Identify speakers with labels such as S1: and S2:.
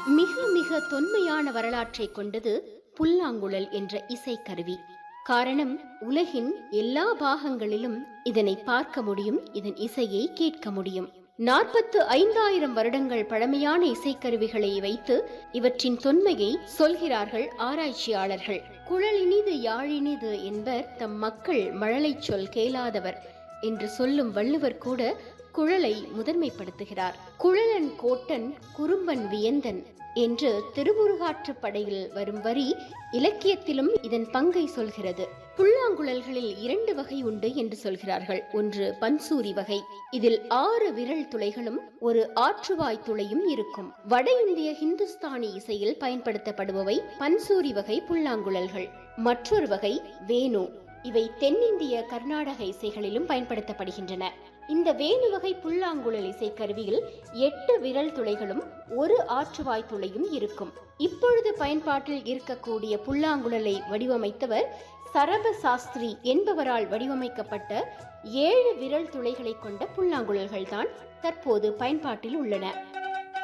S1: மிக மிக தொன்மையான வரலாற்றை கொண்டது புல்லாங்குழல் என்ற இசைக்கருவி காரணம் உலகின் எல்லா பாகங்களிலும் இதனை பார்க்க முடியும் இதன் இசையை கேட்க முடியும் நாற்பத்து ஐந்தாயிரம் வருடங்கள் பழமையான இசைக்கருவிகளை வைத்து இவற்றின் தொன்மையை சொல்கிறார்கள் ஆராய்ச்சியாளர்கள் குழலினிது யாழினிது என்பர் தம் மக்கள் மழலைச் சொல் கேளாதவர் என்று சொல்லும் வள்ளுவர் கூட குழலை முதன்மைப்படுத்துகிறார் குழலன் கோட்டன் குறும்பன் வியந்தன் என்று திருமுருகாற்றுப் படையில் வரும் வரி இலக்கியத்திலும் இதன் பங்கை சொல்கிறது புல்லாங்குழல்களில் இரண்டு வகை உண்டு என்று சொல்கிறார்கள் ஒன்று பன்சூரி வகை இதில் ஆறு விரல் துளைகளும் ஒரு ஆற்றுவாய் துளையும் இருக்கும் வட இந்திய ஹிந்துஸ்தானி இசையில் பயன்படுத்தப்படுபவை பன்சூரி வகை புல்லாங்குழல்கள் மற்றொரு வகை வேணு இவை தென்னிந்திய கர்நாடக இசைகளிலும் பயன்படுத்தப்படுகின்றன இந்த வேணு வகை புல்லாங்குழல் இசைக்கருவியில் எட்டு விரல் துளைகளும் ஒரு ஆற்றுவாய் துளையும் இருக்கும் இப்பொழுது பயன்பாட்டில் இருக்கக்கூடிய புல்லாங்குழலை வடிவமைத்தவர் சரப சாஸ்திரி என்பவரால் வடிவமைக்கப்பட்ட ஏழு விரல் துளைகளை கொண்ட புல்லாங்குழல்கள் தான் தற்போது பயன்பாட்டில் உள்ளன